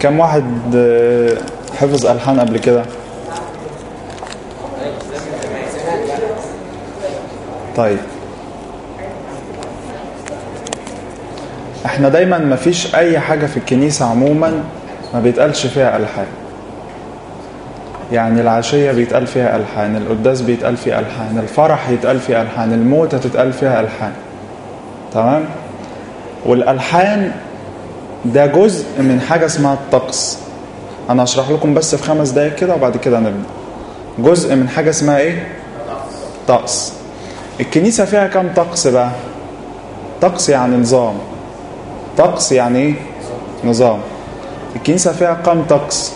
كم واحد آه، حفظ ألحان قبل كده طيب احنا دايما ما فيش اي حاجة في الكنيسة عموما ما بيتقالش فيها ألحان يعني العشية بيتقال فيها ألحان القداس بيتقال فيه ألحان الفرح يتقال فيه ألحان الموتة تتقال فيها ألحان تمام والألحان ده جزء من حاجة اسمها الطقس أنا هشرح لكم بس في خمس دقايق كده وبعد كده نبدأ جزء من حاجة اسمها إيه؟ طقس الكنيسة فيها كم طقس بقى؟ طقس يعني نظام طقس يعني إيه؟ نظام الكنيسة فيها كم طقس؟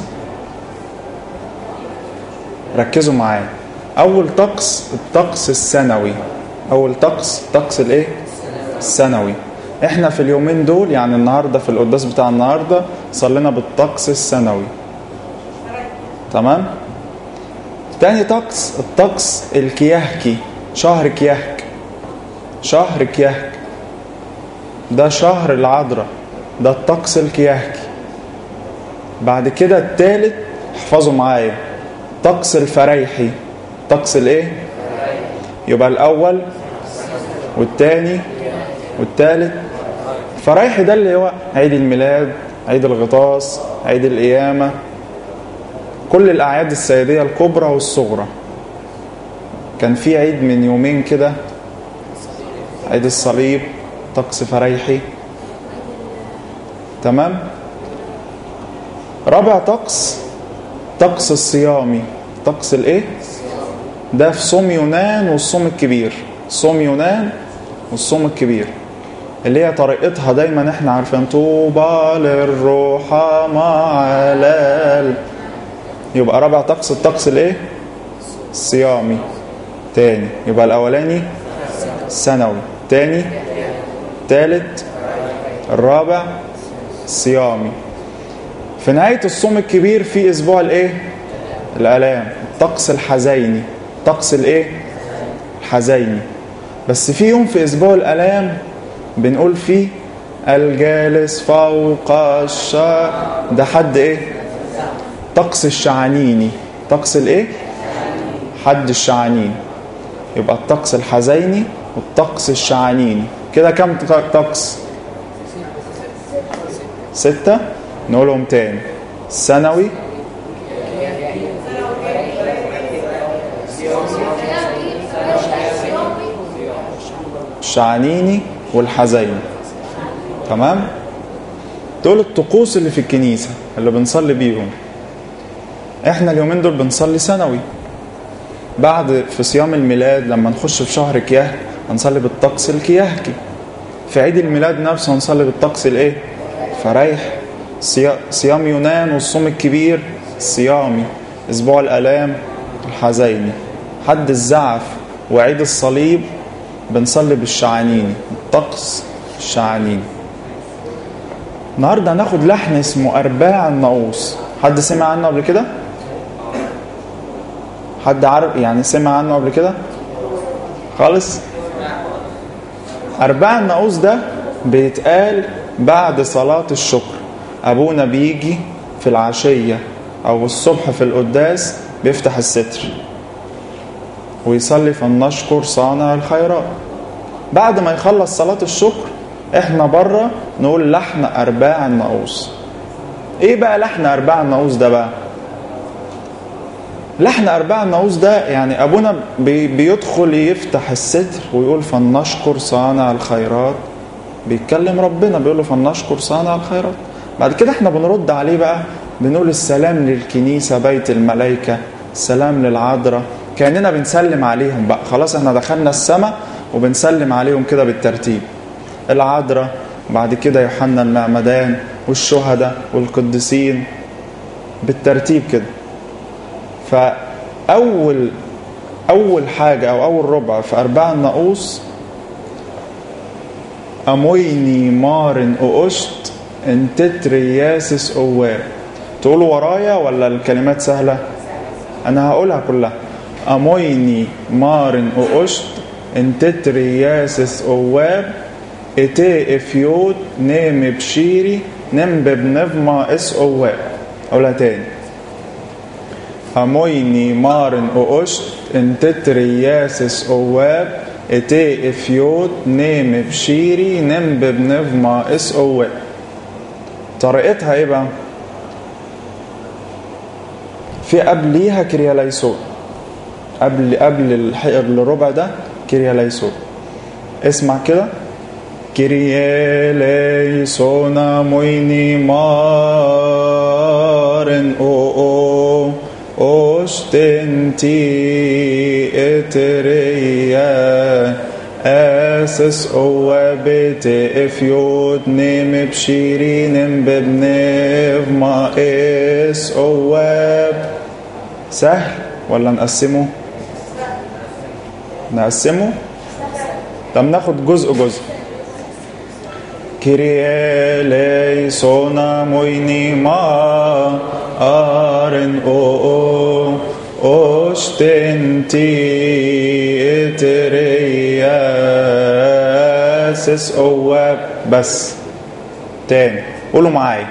ركزوا معايا أول طقس الطقس السنوي أول طقس طقس الإيه؟ السنوي احنا في اليومين دول يعني النهارده في القداس بتاع النهارده صلينا بالطقس السنوي تمام تاني طقس الطقس الكيهكي شهر كيهك شهر كيهك ده شهر العذراء ده الطقس الكيهكي بعد كده التالت احفظوا معايا طقس الفريحي طقس الايه يبقى الاول والتاني والتالت فرايح ده اللي هو عيد الميلاد عيد الغطاس عيد القيامة كل الأعياد السيدية الكبرى والصغرى كان في عيد من يومين كده عيد الصليب طقس فريحي تمام رابع طقس طقس الصيامي طقس الايه ده في صوم يونان والصوم الكبير صوم يونان والصوم الكبير اللي هي طريقتها دايما احنا عارفين طوبى للرحماء على يبقى رابع طقس الطقس الايه الصيامي تاني يبقى الاولاني سنوي تاني تالت الرابع صيامي في نهاية الصوم الكبير في اسبوع الايه الالام الطقس الحزيني طقس الايه الحزيني بس في يوم في اسبوع الالام بنقول فيه الجالس فوق الشر ده حد ايه طقس الشعانيني طقس الايه حد الشعانين يبقى الطقس الحزيني والطقس الشعانيني كده كم طقس ستة نقولهم تاني السنوي الشعانيني والحزيني تمام دول الطقوس اللي في الكنيسة اللي بنصلي بيهم احنا اليومين دول بنصلي سنوي بعد في صيام الميلاد لما نخش في شهر كياه هنصلي بالطقس الكياهكي في عيد الميلاد نفسه هنصلي بالطقس الايه فريح صيام يونان والصوم الكبير صيامي اسبوع الالام الحزيني حد الزعف وعيد الصليب بنصلي بالشعانيني الطقس الشعانيني النهارده هناخد لحن اسمه ارباع الناقوس حد سمع عنه قبل كده حد عارف يعني سمع عنه قبل كده خالص ارباع الناقوس ده بيتقال بعد صلاة الشكر ابونا بيجي في العشية او الصبح في القداس بيفتح الستر ويصلي فلنشكر صانع الخيرات بعد ما يخلص صلاة الشكر احنا بره نقول لحن ارباع الناقوس ايه بقى لحن ارباع الناقوس ده بقى لحن ارباع الناقوس ده يعني ابونا بي بيدخل يفتح الستر ويقول فلنشكر صانع الخيرات بيتكلم ربنا بيقول له فلنشكر صانع الخيرات بعد كده احنا بنرد عليه بقى بنقول السلام للكنيسة بيت الملائكة السلام للعذراء كأننا بنسلم عليهم بقى خلاص احنا دخلنا السماء وبنسلم عليهم كده بالترتيب العذراء بعد كده يوحنا المعمدان والشهداء والقديسين بالترتيب كده فأول أول حاجة أو أول ربع في أرباع الناقوس أمويني مارن أوشت إن تتري ياسس أواب تقولوا ورايا ولا الكلمات سهلة أنا هقولها كلها أمويني مارن أوشت إن تتري ياسس أواب اتي افيوت نيم بشيري نم ببنفما اس اواب اقولها تاني امويني مارن اوشت انتترياسس اواب اتي افيوت نيم بشيري نم ببنفما اس اواب طريقتها ايه بقى في قبليها كرياليسون قبل قبل الح- الربع ده كرياليسون اسمع كده كرياليسون مويني مارن او او اوشتنتي اتريا اسس او بيت افيوت نيم بشيري نم ببنف ما اس اواب سهل ولا نقسمه نقسمه طب ناخد جزء جزء كريالي سونا مويني ما ارن او او اوشتنتي اترياسس اواب بس تاني قولوا معايا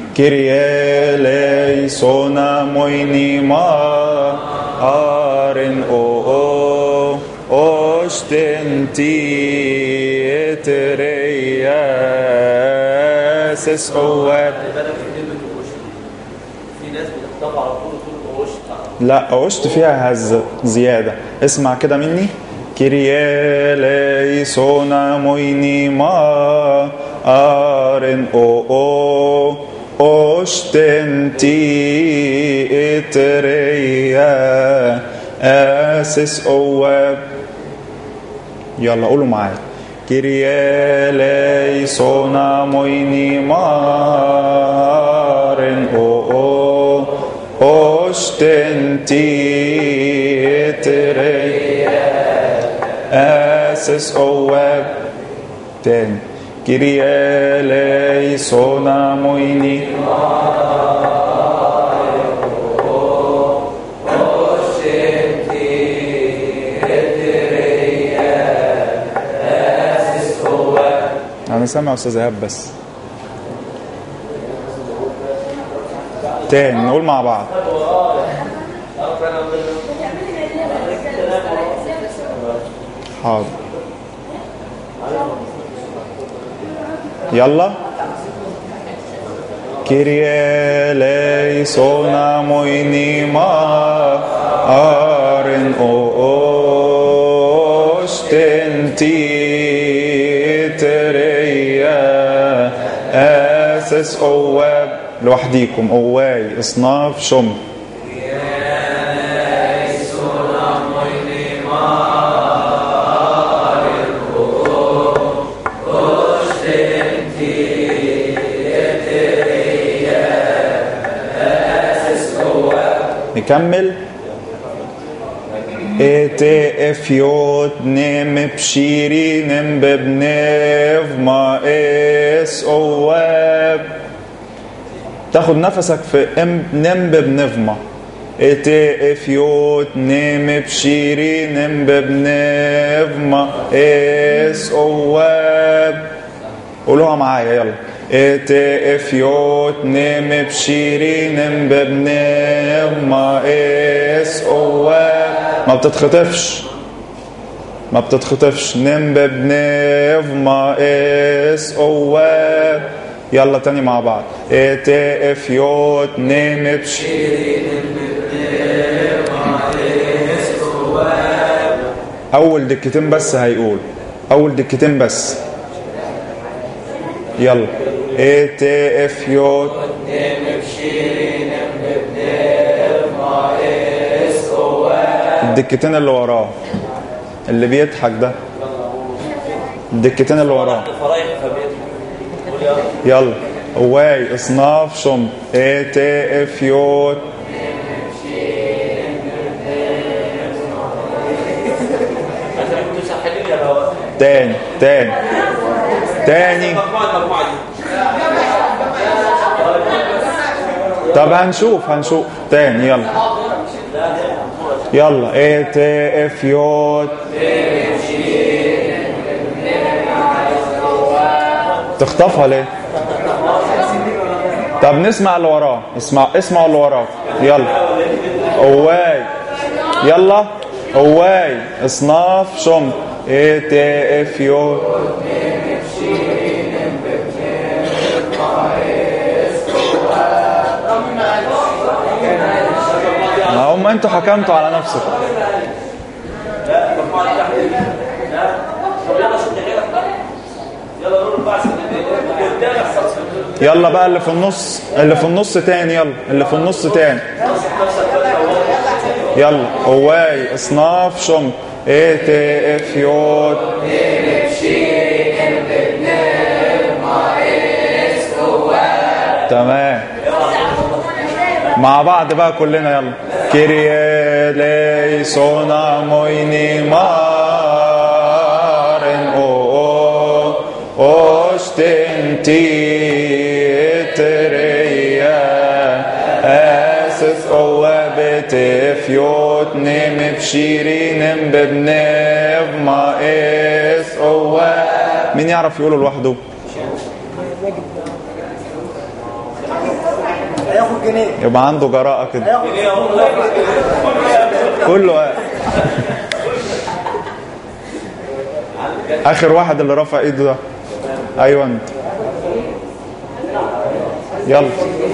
كريالي سونا مويني ما ارن او او اوشتنتي اترياسس اواب بالك في كلمة وش في ناس بتختار على طول تقول وش لا اوشت فيها هز زيادة اسمع كده مني كريالي سونا مويني ما ارن او او اوشتنتي اتريا اسس اواب يلا قولوا معايا كريالي سونا مويني مارن او او اوشتنتي اتري اسس اواب تاني كريالي سونا مويني انا سامع استاذ ايهاب بس تاني نقول مع بعض حاضر يلا كيريا ليسونا مويني ما ارن او اوشتنتي تريا اسس اواب لوحديكم اواي اصناف شم نكمل اتي افيوت نم بشيري نم ببنف ما اس اواب تاخد نفسك في ام نم ببنفما اتي افيوت نم بشيري نم ببنفما اس اواب قولوها معايا يلا اتي افيوت نم بشيري نم ببنفما اس اواب ما بتتخطفش ما بتتخطفش نم ببنفما اس اواب يلا تاني مع بعض اتي افيوت نم بشيري اول دكتين بس هيقول اول دكتين بس يلا اتي افيوت الدكتين اللي وراه اللي بيضحك ده الدكتين اللي وراه الفرايح فبيت قول يا يلا واي اصناف شم اتي افيوت انت كنت ساحلين يا بابا تاني تاني تاني مجموعة المجموعة دي طب هنشوف هنشوف تاني يلا يلا اتي افيوت تخطفها ليه طب نسمع اللي وراه اسمع اسمعوا اللي وراه يلا اواي يلا اواي اصناف شم اي تي اف يو ما هم انتوا حكمتوا على نفسكم لا مجموعه تحت لا طب يلا شد حيلك يلا نور البعث قدامك صف يلا بقى اللي في النص اللي في النص تاني يلا اللي في النص تاني يلا هواي اصناف شم اي تي اف يو تمام مع بعض بقى كلنا يلا كيريا ليسونا مويني مارن او او اوشتنتي تريا اسس او بتفيوت نم بشيرين ببنف ما اس او مين يعرف يقوله لوحده هياخد جنيه يبقى عنده جراءة كده هياخد كله قاعد. اخر واحد اللي رفع ايده ده ايوه انت يلا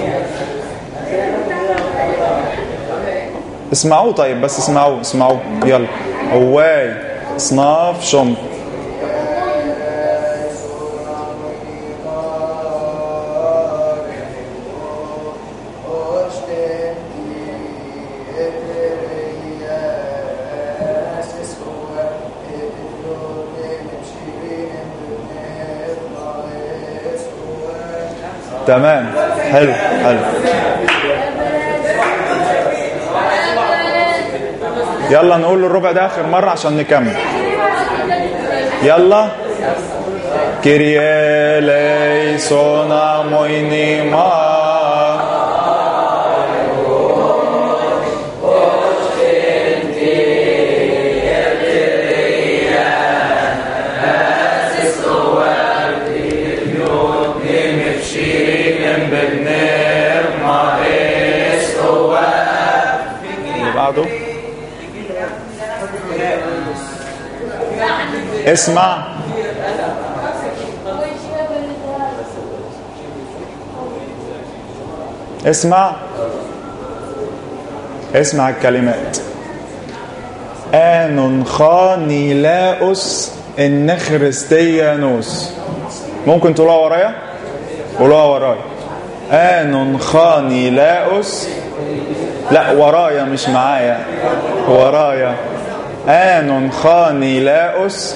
اسمعوه طيب بس اسمعوه اسمعوه يلا هواي اصناف شم تمام حلو حلو يلا نقول الربع ده اخر مره عشان نكمل يلا كيريا ليسونا مويني ما اللي بعده اسمع اسمع اسمع الكلمات آن خاني لاؤس النخرستيانوس ممكن تقولوها ورايا قولوها ورايا آن خاني لاؤس لا ورايا مش معايا ورايا آن خاني لاؤس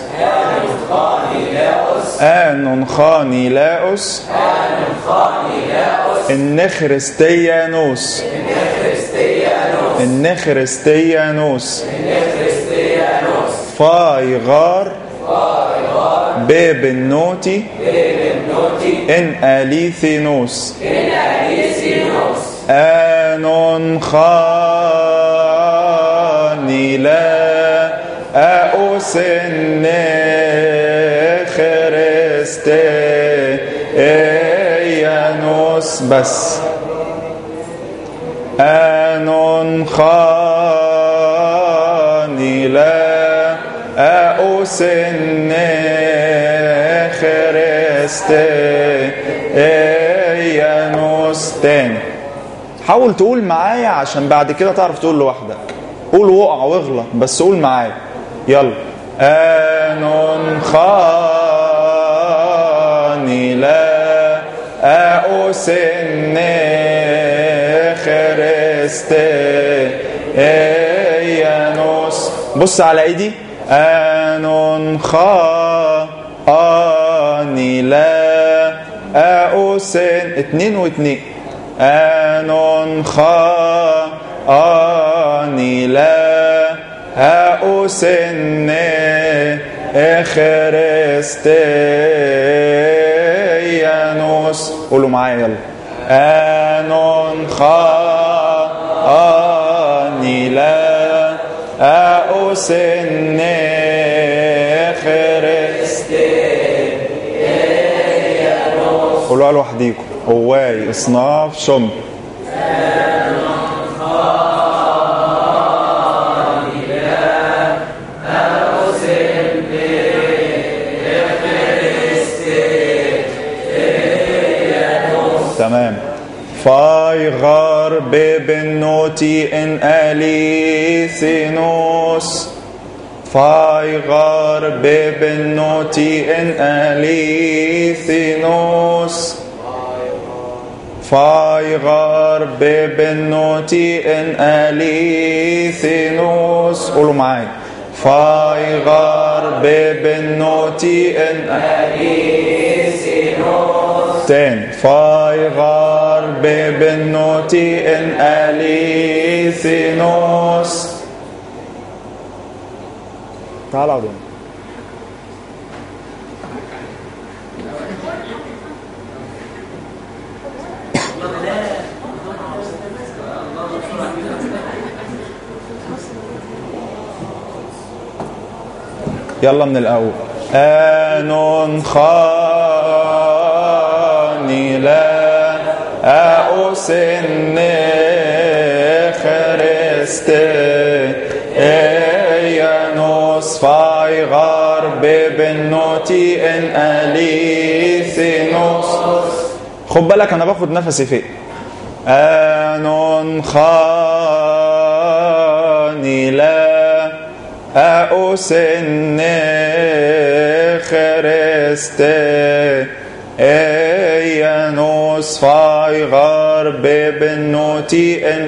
آن خاني لاؤس النخرستيانوس النخرستيانوس فايغار باب النوتي ان اليثينوس آن خاني لا أؤس خريستيانوس بس آن خاني لا أؤس خريستيانوس تاني حاول تقول معايا عشان بعد كده تعرف تقول لوحدك قول وقع واغلط بس قول معايا يلا آن خاني لا أؤس خريستيانوس بص على ايدي آن خاني لا أؤس اتنين واتنين آن خاني لا أؤس خريستيانوس قولوا معايا يلا آن خاني لا أؤس قولوها لوحديكم هواي اصناف شم تمام فاي غار ببنوتي ان اليثينوس فاي غار ببنوتي ان اليثينوس فاي غار ببنوتي ان اليثينوس قولوا معايا فاي غار ببنوتي ان تاني فاي غار ببنوتي ان اليثينوس تعال اقعد هنا. يلا من الأول آنون خاني لا أوسن خرست إيانوس فاي غار ببنوتي إن أليثينوس خد بالك أنا باخد نفسي فين آنون خاني لا أوسن خرست إيانوس فاي غار ببنوتي إن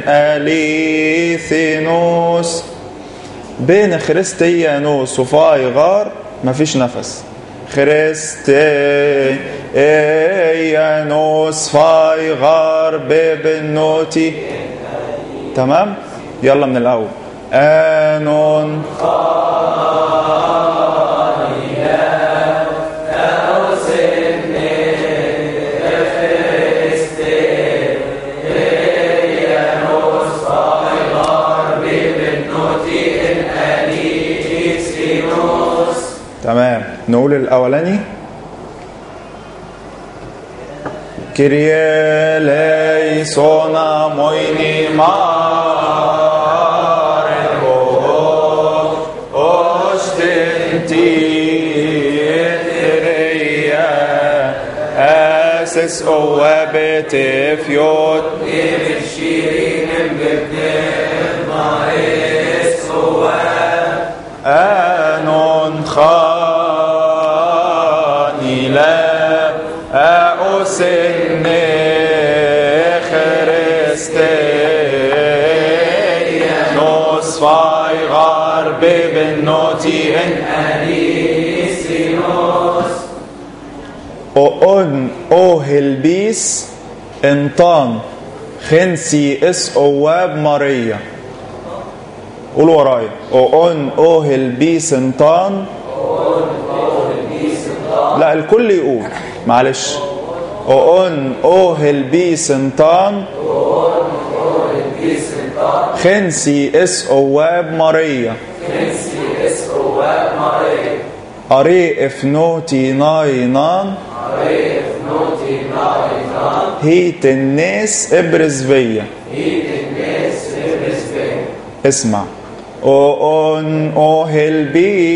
أليثينوس بين خريستيانوس وفاي غار مفيش نفس خريستي إيانوس فاي غار ببنوتي تمام يلا من الأول آنون تمام نقول الأولاني كريه ليسونا مويني مارنبو أشتنتي إثريا أسس أوابت فيوت آنون خاني لا أسن خرستي نصفاي غرب بالنوتي إن أون أوهل بيس انطان خنسي اس أواب ماريا قولوا ورايا أون أوهل بيس انطان لا الكل يقول معلش أون أوهل بيس انطان خنسي اس أواب ماريا أري افنوتي ناينان هيت الناس ابرز فيا اسمع اون اوهل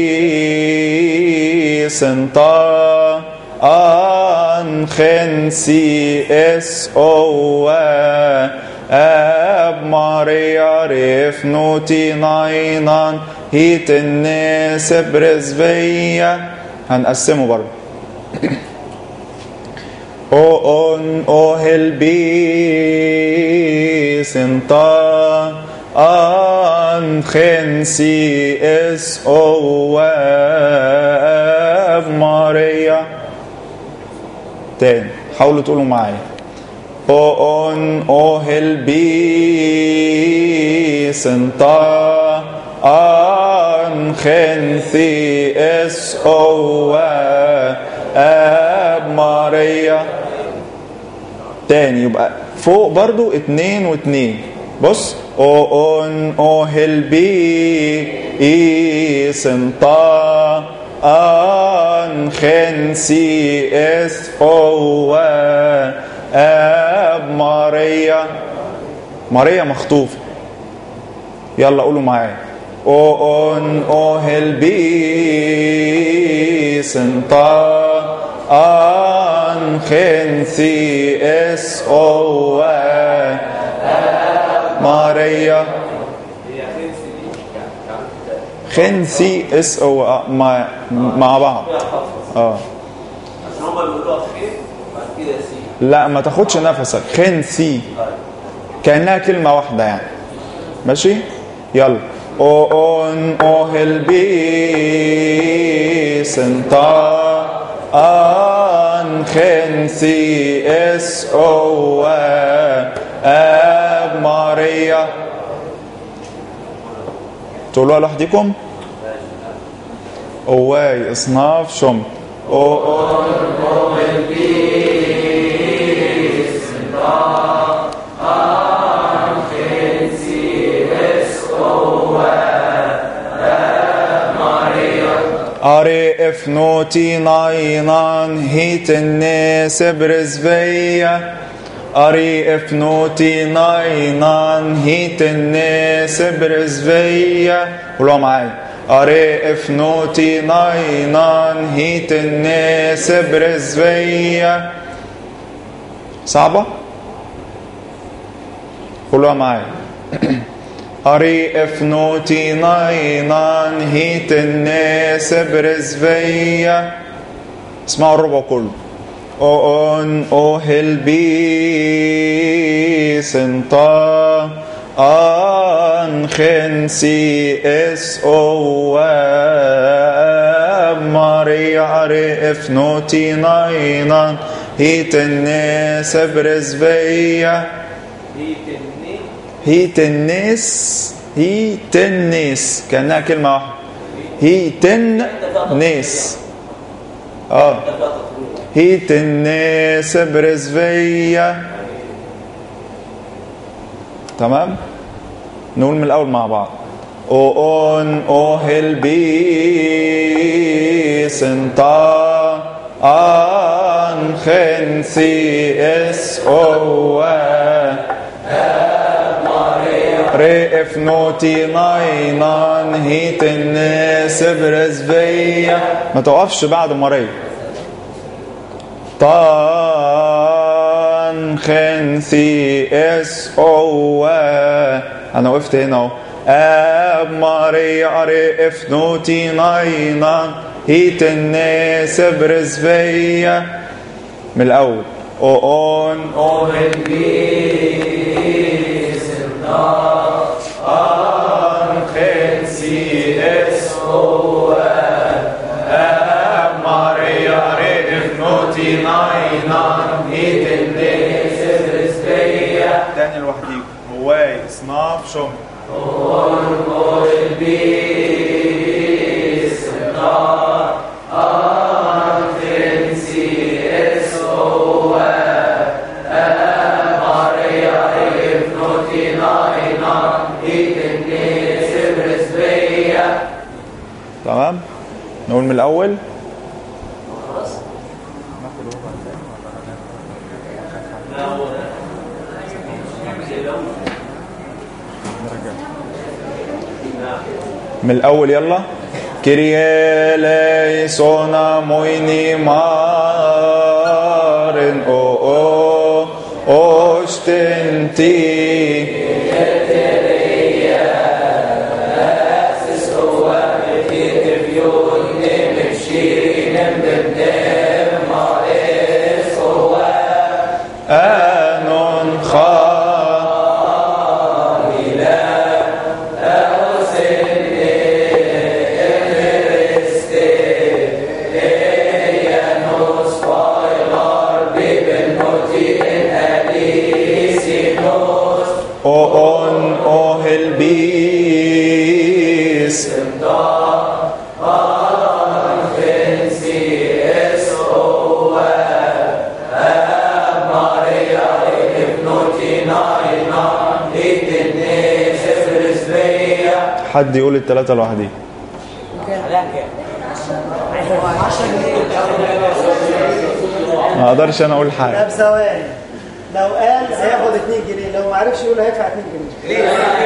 بي سنتا ان خنسي اس او اب ماريا ريف نوتي ناينان هيت الناس ابرز فيا هنقسمه برضه او اون اوهل بي سنتا ان خنسي اس او اف ماريا تاني حاولوا تقولوا معايا او اون اوهل بي سنتا ان خنسي اس او اف ماريا تاني يبقى فوق برضو اتنين واتنين بص او اون اوهل بي اي سنطا ان خنسي اس او ماريا مخطوفة يلا قولوا معايا او ان او هل بيسن طا ان خنثي اس او ماريا خنثي اس او مع مع بعض اه عشان هم بيقولوها خير بعد كده سي لا ما تاخدش نفسك خنثي كانها كلمه واحده يعني ماشي يلا او اون او هل بيسن طا ان خنثي اس او اب ماريا تقولوها لوحدكم اواي اصناف شمت او او Are if noti nainan hitenne sebrezveia Ari if noti nainan hitenne sebrezveia قولوا معايا Are if noti nainan hitenne sebrezveia صعبة؟ قولوها معايا أري افنوتي ناينان هيت الناس برزفية اسمعوا الربع كله أون أوهل بي سنطا أن خنسي اس او ماري أري افنوتي ناينان هيت الناس برزفية دي تنين هيت الناس هيت الناس كأنها كلمة واحدة هيت الناس اه ده بقى تطوير هيت الناس برزفية تمام نقول من الأول مع بعض او اون او هل بي سنتا ان خنسي اس او ري اف نوتي ناينان هيت الناس برزفية ما توقفش بعد مريض طان خنثي اس او انا وقفت هنا اهو اب ماري اري اف نوتي ناينان هيت الناس برزفية من الاول او اون او خنسي اس او ماريا ريف نوتي ناينان هيت الناس برزفية تاني لوحديكم هواي اصناف شم تمام نقول من الاول لا هو من الاول يلا كريا ليسونا مويني مارن او او اوشتنتي آنون خا أون أوهل بيس حد يقول الثلاثة لوحدي ما اقدرش انا اقول حاجة طب ثواني لو قال هياخد 2 جنيه لو ما عرفش يقول هيدفع 2 جنيه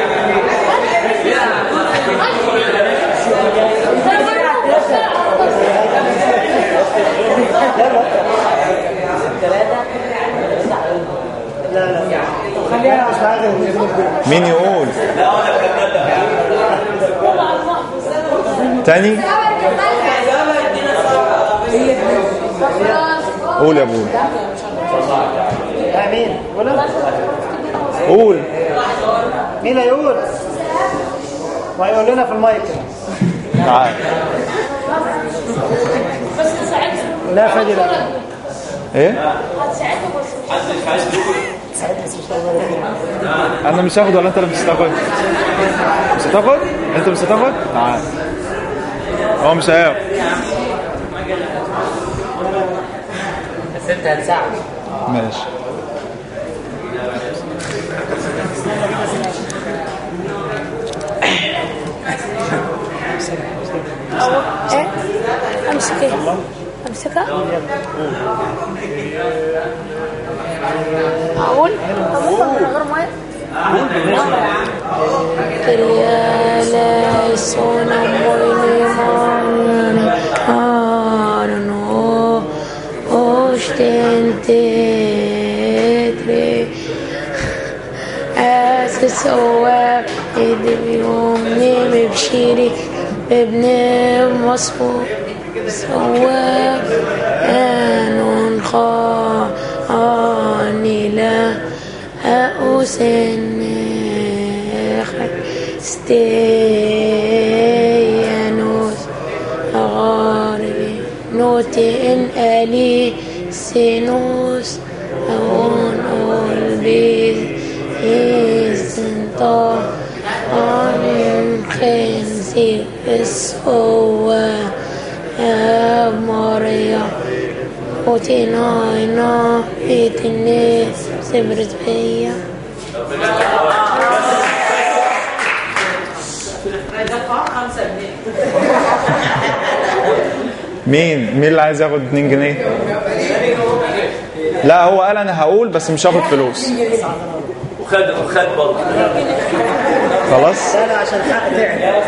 لا لا طب خليها مش معاك مين يقول تاني قول يا ابوي لا مين ولا قول مين هيقول وهيقول لنا في المايك تعال بس ساعتها لا فادي لا ايه هتساعدهم بس انا مش هاخد ولا انت اللي مش هتاخد مش هتاخد انت مش هتاخد تعال هو مش هياخد بس انت هتساعد ماشي ايه امسك ايه امسكها اقول اقول من غير ميه Kriala sona moine man arno ostentetre أسس سواق بيوم نيم بشيري ابن مصفوف سواق أنون خاني لا أوسن ستيانوس غاربي نوتي إن ألي سينوس أون أول بيز إستنطا عن خنسي السوا ماريا وتناينا إتني سبرت فيا مين مين اللي عايز ياخد 2 جنيه لا هو قال انا هقول بس مش هاخد فلوس وخد وخد برضه خلاص لا لا عشان حق تعب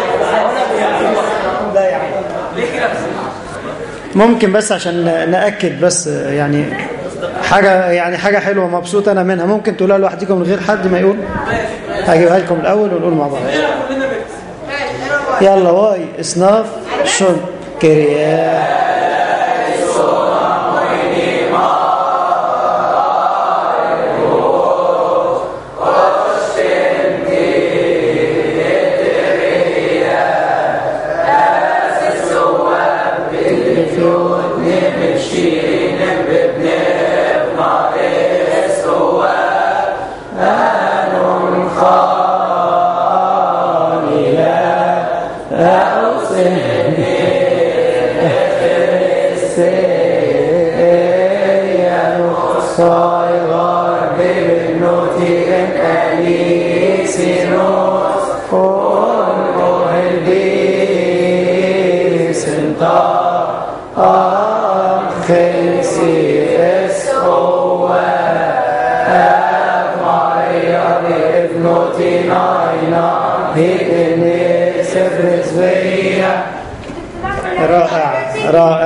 لا يعني ممكن بس عشان نأكد بس يعني حاجة يعني حاجة حلوة مبسوط أنا منها ممكن تقولها لوحدكم من غير حد ما يقول هجيبها لكم الأول ونقول مع بعض يلا واي اصناف شن كريا رائع رائع